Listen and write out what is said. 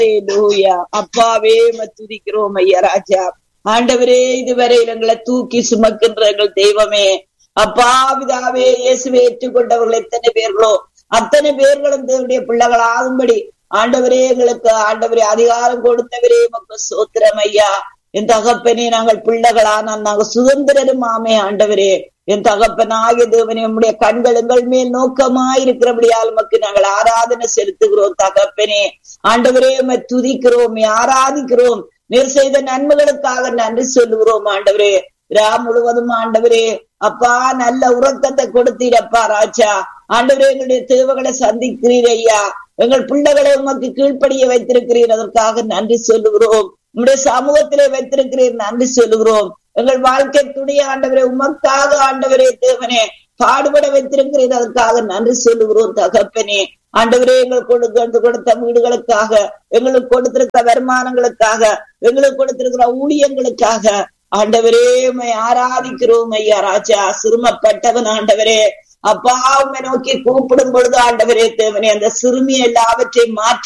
ஹalleluya அப்பாவே மத்துதிக்கிறோம் ஐயா ராஜா ஆண்டவரே இதுவரை எங்களை தூக்கி சுமக்கின்ற எங்கள் தெய்வமே அப்பா பிதாவே இயேசுவை ஏற்றுக்கொண்டவர்கள் எத்தனை பேர்களோ அத்தனை பேர்களும் தேவனுடைய பிள்ளைகளாகும்படி ஆண்டவரே எங்களுக்கு ஆண்டவரே அதிகாரம் கொடுத்தவரே உமக்கு சோத்திரம் ஐயா என் தகப்பனே நாங்கள் பிள்ளைகளான நாங்கள் சுதந்திரரும் ஆமே ஆண்டவரே என் தகப்பனாகிய தேவனே நம்முடைய கண்கள் எங்கள் மேல் நோக்கமாயிருக்கிறபடியால் உமக்கு நாங்கள் ஆராதனை செலுத்துகிறோம் தகப்பனே ஆண்டவரே உம்மை துதிக்கிறோம் உம்மை ஆராதிக்கிறோம் நீர் செய்த நன்மைகளுக்காக நன்றி சொல்லுகிறோம் ஆண்டவரே ரா முழுவதும் ஆண்டவரே அப்பா நல்ல உறக்கத்தை கொடுத்தீரப்பா ராஜா ஆண்டவரே எங்களுடைய தேவைகளை சந்திக்கிறீர் ஐயா எங்கள் பிள்ளைகளை உமக்கு கீழ்ப்படிய வைத்திருக்கிறீர் அதற்காக நன்றி சொல்லுகிறோம் உங்களுடைய சமூகத்திலே வைத்திருக்கிறீர் நன்றி சொல்லுகிறோம் எங்கள் வாழ்க்கை துணை ஆண்டவரே உமக்காக ஆண்டவரே தேவனே பாடுபட வைத்திருக்கிறீர் அதற்காக நன்றி சொல்லுகிறோம் தகப்பனே ஆண்டவரே எங்களுக்கு கொடுக்க கொடுத்த வீடுகளுக்காக எங்களுக்கு கொடுத்திருக்கிற வருமானங்களுக்காக எங்களுக்கு கொடுத்திருக்கிற ஊழியங்களுக்காக ஆண்டவரே உண்மை ஆராதிக்கிறோம் ஐயா ராஜா சிறுமப்பட்டவன் ஆண்டவரே அப்பா உண்மை நோக்கி கூப்பிடும் பொழுது ஆண்டவரே தேவனே அந்த சிறுமி எல்லாவற்றையும் மாற்றி